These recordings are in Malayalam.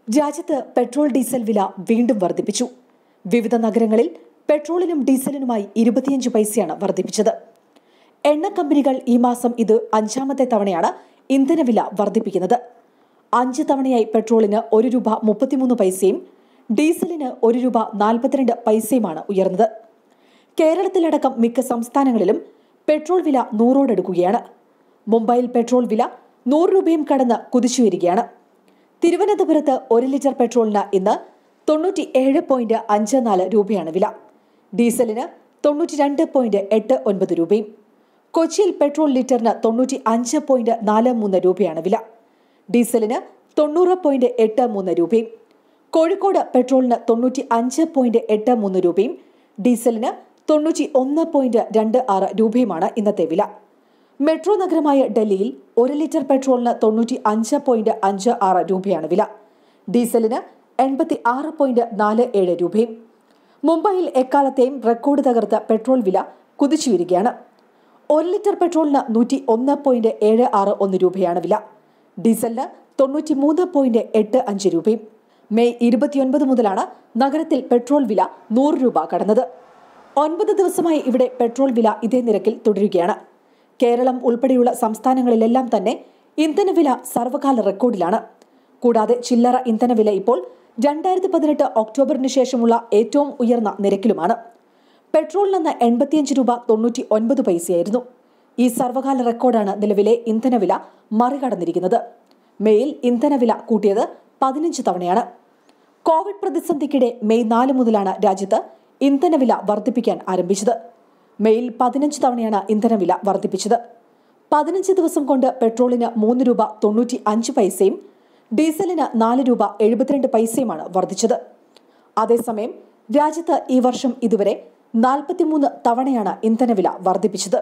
രാജ്യത്ത് പെട്രോൾ ഡീസൽ വില വീണ്ടും വർദ്ധിപ്പിച്ചു വിവിധ നഗരങ്ങളിൽ പെട്രോളിനും ഡീസലിനുമായി ഇരുപത്തിയഞ്ച് പൈസയാണ് വർദ്ധിപ്പിച്ചത് എണ്ണ കമ്പനികൾ ഈ മാസം ഇത് അഞ്ചാമത്തെ തവണയാണ് ഇന്ധനവില വർദ്ധിപ്പിക്കുന്നത് അഞ്ച് തവണയായി പെട്രോളിന് ഒരു രൂപ മുപ്പത്തിമൂന്ന് പൈസയും ഡീസലിന് ഒരു രൂപ നാൽപ്പത്തിരണ്ട് പൈസയുമാണ് ഉയർന്നത് കേരളത്തിലടക്കം മിക്ക സംസ്ഥാനങ്ങളിലും പെട്രോൾ വില നൂറോടടുക്കുകയാണ് മുംബൈയിൽ പെട്രോൾ വില നൂറ് രൂപയും കടന്ന് കുതിച്ചുയരുകയാണ് തിരുവനന്തപുരത്ത് ഒരു ലിറ്റർ പെട്രോളിന് ഇന്ന് തൊണ്ണൂറ്റി ഏഴ് പോയിന്റ് അഞ്ച് നാല് രൂപയാണ് വില ഡീസലിന് തൊണ്ണൂറ്റി രണ്ട് പോയിന്റ് എട്ട് ഒൻപത് രൂപയും കൊച്ചിയിൽ പെട്രോൾ ലിറ്ററിന് തൊണ്ണൂറ്റി അഞ്ച് പോയിന്റ് നാല് മൂന്ന് രൂപയാണ് വില ഡീസലിന് തൊണ്ണൂറ് പോയിന്റ് എട്ട് മൂന്ന് രൂപയും കോഴിക്കോട് പെട്രോളിന് തൊണ്ണൂറ്റി അഞ്ച് പോയിന്റ് എട്ട് മൂന്ന് രൂപയും ഡീസലിന് തൊണ്ണൂറ്റി ഒന്ന് പോയിന്റ് രണ്ട് ആറ് രൂപയുമാണ് ഇന്നത്തെ വില മെട്രോ നഗരമായ ഡൽഹിയിൽ ഒരു ലിറ്റർ പെട്രോളിന് തൊണ്ണൂറ്റി അഞ്ച് പോയിന്റ് അഞ്ച് ആറ് രൂപയാണ് വില ഡീസലിന് എൺപത്തി ആറ് പോയിന്റ് നാല് ഏഴ് രൂപയും മുംബൈയിൽ എക്കാലത്തെയും റെക്കോർഡ് തകർത്ത പെട്രോൾ വില കുതിച്ചുയരുകയാണ് ഒരു ലിറ്റർ പെട്രോളിന് നൂറ്റി ഒന്ന് പോയിന്റ് ഏഴ് ആറ് ഒന്ന് രൂപയാണ് വില ഡീസലിന് തൊണ്ണൂറ്റി മൂന്ന് പോയിന്റ് എട്ട് അഞ്ച് രൂപയും മെയ് ഇരുപത്തിയൊൻപത് മുതലാണ് നഗരത്തിൽ പെട്രോൾ വില നൂറ് രൂപ കടന്നത് ഒൻപത് ദിവസമായി ഇവിടെ പെട്രോൾ വില ഇതേ നിരക്കിൽ തുടരുകയാണ് കേരളം ഉൾപ്പെടെയുള്ള സംസ്ഥാനങ്ങളിലെല്ലാം തന്നെ ഇന്ധനവില സർവകാല റെക്കോർഡിലാണ് കൂടാതെ ചില്ലറ ഇന്ധനവില ഇപ്പോൾ രണ്ടായിരത്തി പതിനെട്ട് ഒക്ടോബറിന് ശേഷമുള്ള ഏറ്റവും ഉയർന്ന നിരക്കിലുമാണ് പെട്രോളിന് എൺപത്തിയഞ്ച് രൂപ തൊണ്ണൂറ്റി ഒൻപത് പൈസയായിരുന്നു ഈ സർവകാല റെക്കോർഡാണ് നിലവിലെ ഇന്ധനവില മറികടന്നിരിക്കുന്നത് മെയിൽ ഇന്ധനവില കൂട്ടിയത് പതിനഞ്ച് തവണയാണ് കോവിഡ് പ്രതിസന്ധിക്കിടെ മെയ് നാല് മുതലാണ് രാജ്യത്ത് ഇന്ധനവില വർദ്ധിപ്പിക്കാൻ ആരംഭിച്ചത് മെയിൽ പതിനഞ്ച് തവണയാണ് ഇന്ധനവില വർദ്ധിപ്പിച്ചത് പതിനഞ്ച് ദിവസം കൊണ്ട് പെട്രോളിന് മൂന്ന് രൂപ തൊണ്ണൂറ്റി അഞ്ച് പൈസയും ഡീസലിന് നാല് രൂപ എഴുപത്തിരണ്ട് പൈസയുമാണ് വർദ്ധിച്ചത് അതേസമയം രാജ്യത്ത് ഈ വർഷം ഇതുവരെ നാൽപ്പത്തിമൂന്ന് തവണയാണ് ഇന്ധനവില വർദ്ധിപ്പിച്ചത്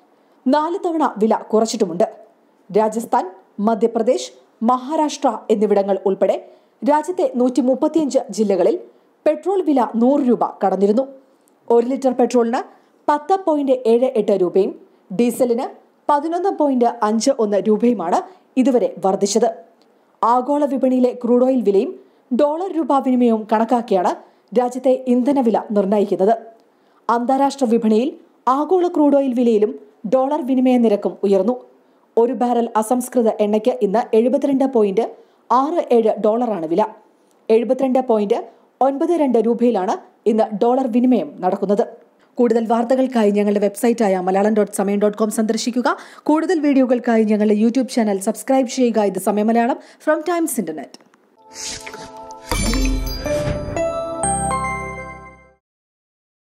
നാല് തവണ വില കുറച്ചിട്ടുമുണ്ട് രാജസ്ഥാൻ മധ്യപ്രദേശ് മഹാരാഷ്ട്ര എന്നിവിടങ്ങൾ ഉൾപ്പെടെ രാജ്യത്തെ നൂറ്റി മുപ്പത്തിയഞ്ച് ജില്ലകളിൽ പെട്രോൾ വില നൂറ് രൂപ കടന്നിരുന്നു ഒരു ലിറ്റർ പെട്രോളിന് പത്ത് പോയിന്റ് ഏഴ് എട്ട് രൂപയും ഡീസലിന് പതിനൊന്ന് പോയിന്റ് അഞ്ച് ഒന്ന് രൂപയുമാണ് ഇതുവരെ വർദ്ധിച്ചത് ആഗോള വിപണിയിലെ ക്രൂഡ് ഓയിൽ വിലയും ഡോളർ രൂപ വിനിമയവും കണക്കാക്കിയാണ് രാജ്യത്തെ ഇന്ധനവില നിർണ്ണയിക്കുന്നത് അന്താരാഷ്ട്ര വിപണിയിൽ ആഗോള ക്രൂഡ് ഓയിൽ വിലയിലും ഡോളർ വിനിമയ നിരക്കും ഉയർന്നു ഒരു ബാരൽ അസംസ്കൃത എണ്ണയ്ക്ക് ഇന്ന് എഴുപത്തിരണ്ട് പോയിന്റ് ആറ് ഏഴ് ഡോളറാണ് വില എഴുപത്തിരണ്ട് പോയിന്റ് ഒൻപത് രണ്ട് രൂപയിലാണ് ഇന്ന് ഡോളർ വിനിമയം നടക്കുന്നത് കൂടുതൽ വാർത്തകൾക്കായി ഞങ്ങളുടെ വെബ്സൈറ്റായ Malayalam dot Samayam dot com സന്ദർശിക്കുക കൂടുതൽ വീഡിയോകൾക്കായി ഞങ്ങളുടെ യൂട്യൂബ് ചാനൽ സബ്സ്ക്രൈബ് ചെയ്യുക ഇത് സമയം മലയാളം ഫ്രം ടൈംസ് ഇന്റർനെറ്റ്